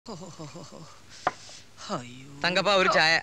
തങ്കപ്പ ഒരു ചായ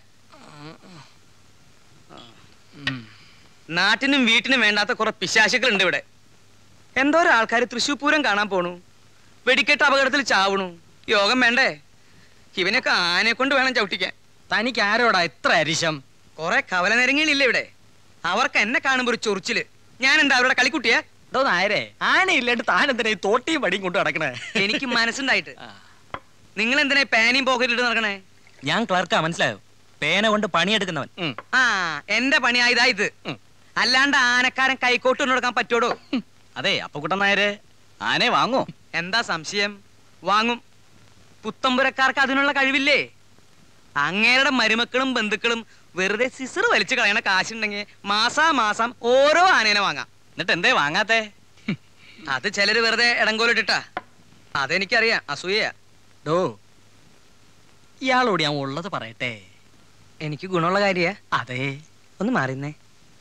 നാട്ടിനും വീട്ടിനും വേണ്ടാത്ത കുറെ പിശാശുക്കൾ ഉണ്ട് ഇവിടെ എന്തോരം ആൾക്കാർ തൃശ്ശൂർ പൂരം കാണാൻ പോണു വെടിക്കെട്ട് അപകടത്തിൽ ചാവണു യോഗം വേണ്ടേ ഇവനൊക്കെ ആനയെ കൊണ്ട് വേണം ചവിട്ടിക്കാൻ തനിക്ക് ആരോടാ ഇത്ര അരിശം കുറെ കവലനരങ്ങികളില്ലേ ഇവിടെ അവർക്ക് എന്നെ കാണുമ്പോ ഒരു ചൊറിച്ചില് ഞാൻ എന്താ അവരുടെ കളിക്കുട്ടിയാ എടോ നായരെ ആനയില്ലാണ്ട് താൻ എന്തിനാ ഈ തോട്ടിയും വടിയും കൊണ്ട് നടക്കണേ എനിക്ക് മനസ്സുണ്ടായിട്ട് നിങ്ങൾ എന്തിനാ ഈ പാനിയും പോക്കറ്റിട്ട് നടക്കണേ ഞാൻ ക്ലർക്കാ മനസ്സിലായോ പേന കൊണ്ട് പണിയെടുക്കുന്നവൻ ഉം. ആ എന്റെ പണി ആയതാ ഇത് ഉം. അല്ലാണ്ട് ആനക്കാരൻ കൈക്കോട്ട് കൊണ്ട് നടക്കാൻ പറ്റോടോ അതെ അപ്പുക്കുട്ടൻ നായര് ആനയെ വാങ്ങോ എന്താ സംശയം വാങ്ങും പുത്തമ്പുരക്കാർക്ക് അതിനുള്ള കഴിവില്ലേ അങ്ങേരുടെ മരുമക്കളും ബന്ധുക്കളും വെറുതെ സിസർ വലിച്ചു കളയണ കാശുണ്ടെങ്കിൽ മാസാ മാസം ഓരോ ആനേനെ വാങ്ങാം എന്നിട്ട് എന്തേ വാങ്ങാത്തെ അത് ചിലര് വെറുതെ ഇടങ്കോലിട്ടാ അതെനിക്കറിയാം അസൂയ ഡോ ഇയാളോട് ഞാൻ ഉള്ളത് പറയട്ടെ എനിക്ക് ഗുണമുള്ള കാര്യ അതെ ഒന്ന് മാറിന്നേ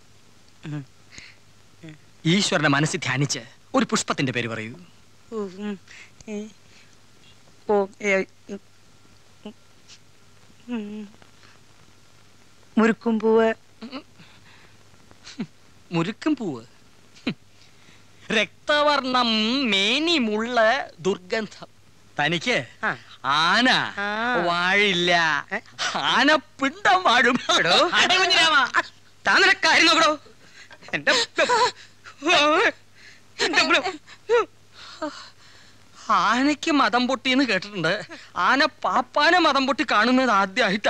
ഈശ്വരന്റെ മനസ്സിൽ ധ്യാനിച്ച് ഒരു പുഷ്പത്തിന്റെ പേര് പറയൂ മുരുക്കും പൂവ് മുരുക്കും പൂവ് രക്തവർണം മേനിമുള്ള ദുർഗന്ധം തനിക്ക് ആ. ആന ആ. വാഴില്ല ഏ? ആന പിണ്ടം വാഴും എടോ. അടേ കുഞ്ഞിരാമാ. താൻ നിന്റെ കാര്യം നോക്കടോ എന്റെ എന്റെ ആനയ്ക്ക് മതം പൊട്ടി എന്ന് കേട്ടിട്ടുണ്ട് ആന പാപ്പാന മതം പൊട്ടി കാണുന്നത് ആദ്യമായിട്ടാ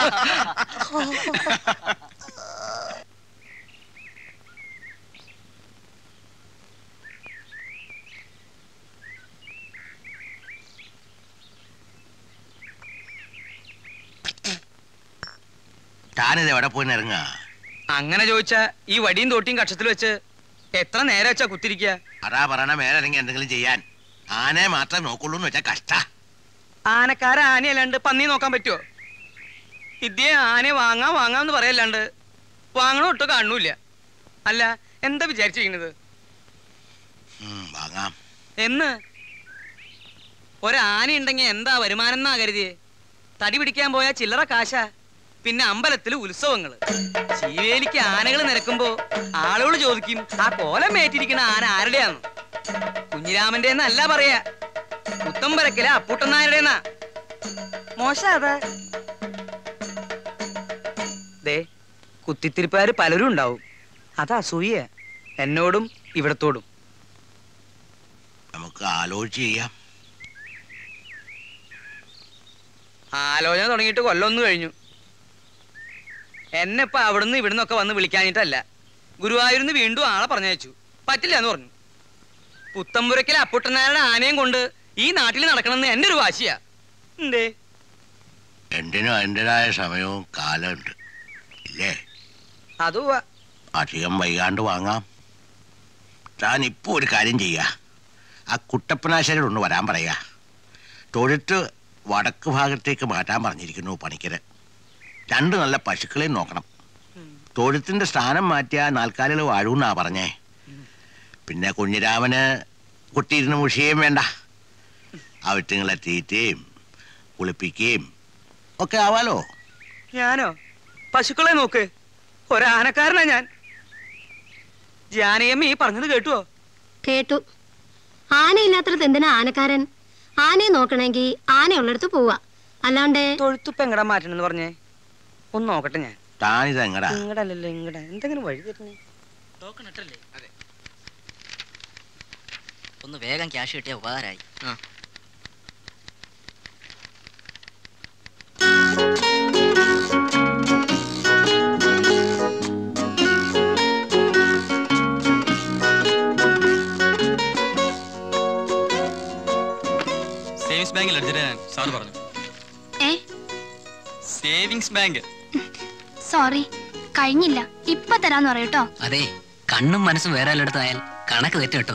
താനിത് എവിടെ പോയി ഇറങ്ങുക അങ്ങനെ ചോദിച്ചാ ഈ വടിയും തോട്ടിയും കക്ഷത്തിൽ വെച്ച് എത്ര നേരം വെച്ചാ കുത്തിരിക്കുക അതാ പറയണ മേലിറങ്ങി എന്തെങ്കിലും ചെയ്യാൻ ആനയെ മാത്രമേ നോക്കുള്ളൂ എന്ന് വെച്ചാൽ കഷ്ട ആനക്കാര ആനയല്ലാണ്ട് പന്നി നോക്കാൻ പറ്റുമോ ഇതേ ആനയെ വാങ്ങാം വാങ്ങാന്ന് പറയല്ലാണ്ട് വാങ്ങണോ ഒട്ടും കാണൂല അല്ല എന്താ വിചാരിച്ചിരിക്കുന്നത് വാങ്ങാം എന്ന് ഒരാന ഉണ്ടെങ്കിൽ എന്താ വരുമാനം എന്നാ കരുതിയേ തടി പിടിക്കാൻ പോയ ചില്ലറ കാശ പിന്നെ അമ്പലത്തില് ഉത്സവങ്ങള് ശീവേലിക്ക് ആനകൾ നിരക്കുമ്പോ ആളുകൾ ചോദിക്കും ആ കോലം മേറ്റിരിക്കണ ആന ആരുടെയാന്ന് കുഞ്ഞിരാമന്റെ എന്നല്ല പറയാ പുത്തമ്പരക്കിലെ അപ്പൂട്ടനാരുടെന്നാ മോശ അതാ ദേ കുത്തിത്തിരിപ്പുകാര് പലരും ഉണ്ടാവും അത് അസൂയ എന്നോടും ഇവിടത്തോടും നമുക്ക് ആലോചിച്ച് ചെയ്യാം ആലോചന തുടങ്ങിയിട്ട് കൊല്ലമൊന്നു കഴിഞ്ഞു എന്നെ ഇപ്പൊ അവിടുന്ന് ഇവിടുന്ന് ഒക്കെ വന്ന് വിളിക്കാഞ്ഞിട്ടല്ല ഗുരുവായൂരിന്ന് വീണ്ടും ആളെ പറഞ്ഞയച്ചു പറ്റില്ല എന്ന് പറഞ്ഞു പുത്തമ്പുരക്കിലെ അപ്പുട്ടനാരുടെ ആനയും കൊണ്ട് ഈ നാട്ടിൽ നടക്കണമെന്ന് എന്റെ ഒരു വാശിയാ എന്തേ എന്തിനും അതിൻ്റെതായ സമയവും കാലമുണ്ട് ഇല്ലേ അതോ അധികം വൈകാണ്ട് വാങ്ങാം താൻ ഇപ്പോൾ ഒരു കാര്യം ചെയ്യുക ആ കുട്ടപ്പനാശാരോട് ഒന്ന് വരാൻ പറയുക തൊഴുത്ത് വടക്ക് ഭാഗത്തേക്ക് മാറ്റാൻ പറഞ്ഞിരിക്കുന്നു പണിക്കര് രണ്ട് നല്ല പശുക്കളെയും നോക്കണം തൊഴുത്തിന്റെ സ്ഥാനം മാറ്റിയ നാൽക്കാലികൾ വാഴൂന്നാ പറഞ്ഞേ പിന്നെ കുഞ്ഞിരാമന് കുട്ടിയിരുന്ന് മുഷിയേം വേണ്ട അവറ്റങ്ങളെ തീറ്റയും കുളിപ്പിക്കുകയും ഒക്കെ ആവാലോ ഞാനോ പശുക്കളെ നോക്ക് ഒരാനക്കാരനാ ഞാൻ ജാനയമ്മ ഈ പറഞ്ഞത് കേട്ടുവോ കേട്ടു ആനയില്ലാത്തടത്ത് എന്തിനാ ആനക്കാരൻ ആനയെ നോക്കണമെങ്കിൽ ആനയുള്ളിടത്ത് പോവാ അല്ലാണ്ട് തൊഴുത്തുപ്പ് എങ്ങടാ മാറ്റണെന്ന് പറഞ്ഞേ ഒന്ന് നോക്കട്ടെ ഞാൻ താനിത് എങ്ങടാ ഇങ്ങടല്ലല്ലോ ഇങ്ങട എന്തെങ്കിലും വഴി തരണേ ഒന്ന് വേഗം ക്യാഷ് കിട്ടിയ ഉപകാരമായി സേവിങ്സ് ബാങ്കിൽ എടുത്തിട്ട് സാർ പറഞ്ഞു ഏ സേവിങ്സ് ബാങ്ക് സോറി കഴിഞ്ഞില്ല ഇപ്പൊ തരാന്ന് പറയൂട്ടോ അതെ കണ്ണും മനസ്സും വേറെ എല്ലായിടത്തായാൽ കണക്ക് തെറ്റ് കേട്ടോ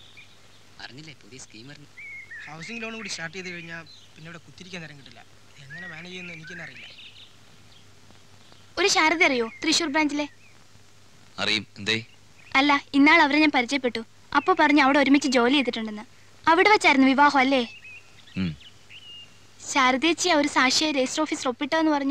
അറിഞ്ഞില്ലേ പുതിയ സ്കീം ഹൗസിംഗ് ലോൺ കൂടി സ്റ്റാർട്ട് ചെയ്ത് കഴിഞ്ഞാൽ പിന്നെ ഇവിടെ കുത്തിരിക്കാൻ നേരം കിട്ടില്ല എങ്ങനെ മാനേജ് ചെയ്യുന്നു എനിക്കെന്നെ അറിയില്ല ഒരു ശാരദ അറിയോ തൃശൂർ ബ്രാഞ്ചിലെ അറിയും എന്തേ അല്ല ഇന്നാൾ അവരെ ഞാൻ പരിചയപ്പെട്ടു അപ്പൊ പറഞ്ഞു അവിടെ ഒരുമിച്ച് ജോലി ചെയ്തിട്ടുണ്ടെന്ന് അവിടെ വെച്ചായിരുന്നു വിവാഹം അല്ലേ ഉം. ശാരദേച്ചിയാ ഒരു സാക്ഷിയായി രജിസ്റ്റർ ഓഫീസിൽ ഒപ്പിട്ടോന്ന് പറഞ്ഞു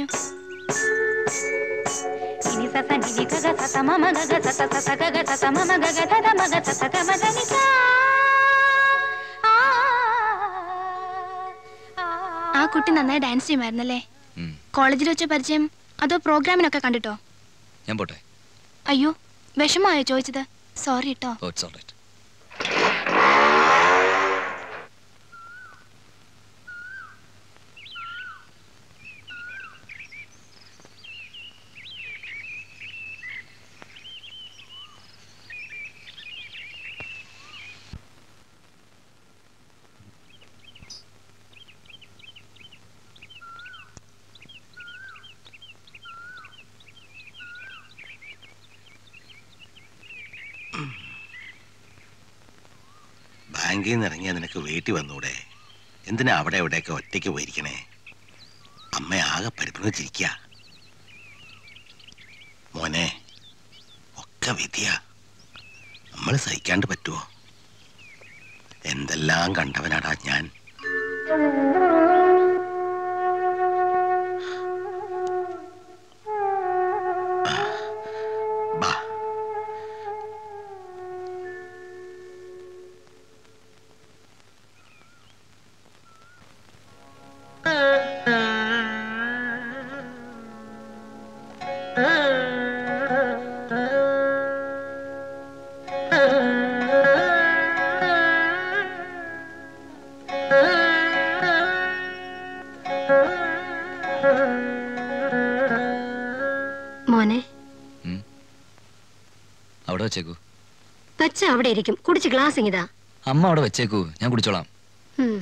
ആ കുട്ടി നന്നായി ഡാൻസ് ചെയ്യുമായിരുന്നല്ലേ ഉം. കോളേജിൽ വെച്ച പരിചയം അതോ പ്രോഗ്രാമിനൊക്കെ കണ്ടിട്ടോ ഞാൻ പോട്ടെ അയ്യോ വിഷമമായോ ചോദിച്ചത് സോറി കേട്ടോ ഓ ഇറ്റ്സ് ഓൾ റൈറ്റ് ബാങ്കിൽ നിന്ന് ഇറങ്ങിയാ നിനക്ക് വീട്ടിൽ വന്നൂടെ എന്തിനാ അവിടെ എവിടെയൊക്കെ ഒറ്റയ്ക്ക് പോയിരിക്കണേ അമ്മ ആകെ പരിഭ്രമിച്ചിരിക്കുക മോനെ ഒക്കെ വിധിയാ നമ്മൾ സഹിക്കാണ്ട് പറ്റുമോ എന്തെല്ലാം കണ്ടവനാടാ ഞാൻ ആ, ബാ മോനെ അവിടെ വെച്ചേക്കൂ വെച്ച അവിടെ ഇരിക്കും കുടിച്ച് ഗ്ലാസ് ഇങ്ങിതാ അമ്മ അവിടെ വെച്ചേക്കൂ ഞാൻ കുടിച്ചോളാം ഉം.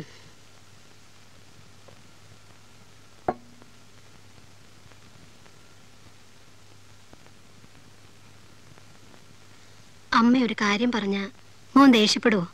അമ്മ ഒരു കാര്യം പറഞ്ഞ മോൻ ദേഷ്യപ്പെടുവോ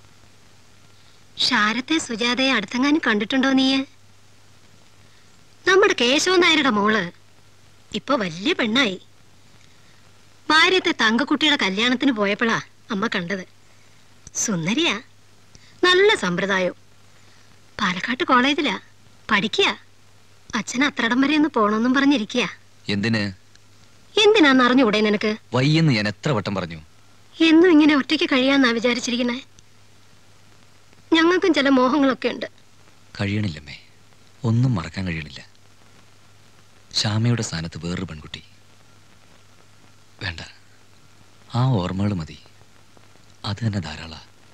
ഷാരത്തെ സുജാതയെ അടുത്തെങ്ങാനും കണ്ടിട്ടുണ്ടോ നീയെ നമ്മുടെ കേശവൻ നായരുടെ മോള് ഇപ്പൊ വലിയ പെണ്ണായി ഭാര്യത്തെ തങ്കക്കുട്ടിയുടെ കല്യാണത്തിന് പോയപ്പോഴാ അമ്മ കണ്ടത് സുന്ദരിയാ നല്ല സമ്പ്രദായം പാലക്കാട്ട് കോളേജിലാ പഠിക്കുക അച്ഛൻ അത്രടം വരെ ഒന്ന് പോണമെന്നും പറഞ്ഞിരിക്കുക എന്തിന് എന്തിനാന്ന് അറിഞ്ഞുകൂടെ നിനക്ക് വയ്യെന്ന് ഞാൻ എത്ര വട്ടം പറഞ്ഞു എന്നും ഇങ്ങനെ ഒറ്റയ്ക്ക് കഴിയാന്നാ വിചാരിച്ചിരിക്കണേ ഞങ്ങൾക്കും ചില മോഹങ്ങളൊക്കെ ഉണ്ട് കഴിയണില്ലമ്മേ ഒന്നും മറക്കാൻ കഴിയണില്ല ശ്യാമയുടെ സ്ഥാനത്ത് വേറൊരു പെൺകുട്ടി വേണ്ട ആ ഓർമ്മകൾ മതി അത് തന്നെ ധാരാള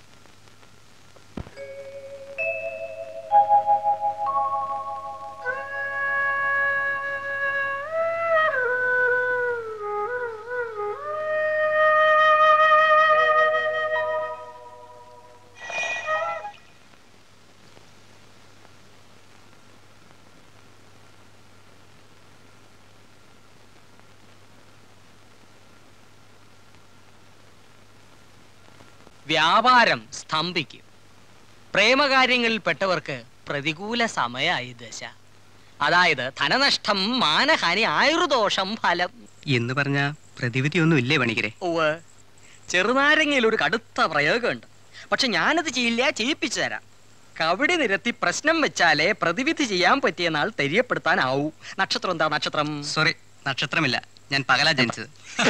വ്യാപാരം സ്തംഭിക്കും പ്രേമകാര്യങ്ങളിൽ പെട്ടവർക്ക് പ്രതികൂല സമയായി ദശ അതായത് ധനനഷ്ടം മാനഹാനി ആയുർദോഷം ഫലം എന്ന് പറഞ്ഞ പ്രതിവിധിയൊന്നും ഇല്ലേ പണിക്കരെ ഉവ് ചെറുനാരങ്ങയിൽ ഒരു കടുത്ത പ്രയോഗമുണ്ട് പക്ഷെ ഞാനത് ചെയ്യില്ല ചെയ്യിപ്പിച്ചു തരാം കവിടി നിരത്തി പ്രശ്നം വെച്ചാലേ പ്രതിവിധി ചെയ്യാൻ പറ്റിയ നാൾ തെര്യപ്പെടുത്താനാവൂ നക്ഷത്രം എന്താ നക്ഷത്രം സോറി നക്ഷത്രമില്ല ഞാൻ പകലാ ജനിച്ചത്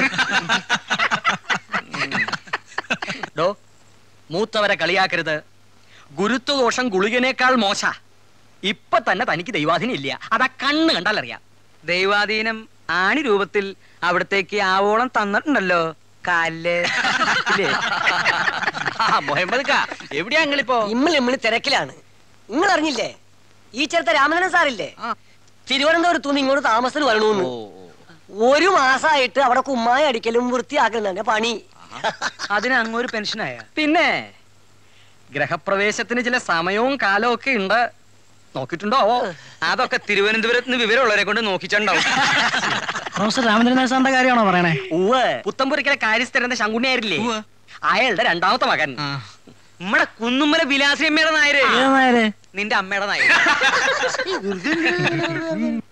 ഡോ മൂത്തവരെ കളിയാക്കരുത് ഗുരുത്വദോഷം ഗുളികനേക്കാൾ മോശ ഇപ്പൊ തന്നെ തനിക്ക് ദൈവാധീനം ഇല്ല അതാ കണ്ണ് കണ്ടാൽ അറിയാം ദൈവാധീനം ആണി രൂപത്തിൽ അവിടത്തേക്ക് ആവോളം തന്നിട്ടുണ്ടല്ലോ കാലില് ഇല്ലേ? ആ, മുഹമ്മദ് കാ എവിടെയാ നിങ്ങളിപ്പോ ഇമ്മൾ ഇമ്മള് തിരക്കിലാണ് നിങ്ങൾ അറിഞ്ഞില്ലേ ഈ ചെറുത്ത രാമചന്ദ്രൻ സാറില്ലേ തിരുവനന്തപുരത്തു നിന്ന് ഇങ്ങോട്ട് താമസത്തിന് വരണമെന്ന് ഒരു മാസമായിട്ട് അവിടെ കുമ്മായ അടിക്കലും വൃത്തിയാക്കലും തന്നെ പണി അതിന് അങ്ങൊരു പെൻഷനായ പിന്നെ ഗ്രഹപ്രവേശത്തിന് ചില സമയവും കാലവും ഒക്കെ ഉണ്ട് നോക്കിയിട്ടുണ്ടോ അതൊക്കെ തിരുവനന്തപുരത്ത് നിന്ന് വിവരമുള്ളവരെ കൊണ്ട് നോക്കിച്ചുണ്ടാവും പ്രൊഫസർ രാമചന്ദ്രൻ സാറിന്റെ കാര്യമാണോ പറയണേ ഉവ് പുത്തമ്പുരിക്കലെ കാര്യസ്ഥരന്റെ ശങ്കുണ്ണിയായിരില്ലേ അയാളുടെ രണ്ടാമത്തെ മകൻ നമ്മടെ കുന്നുമ്മല വിലാസിയമ്മയുടെ നായര് നിന്റെ അമ്മയുടെ നായ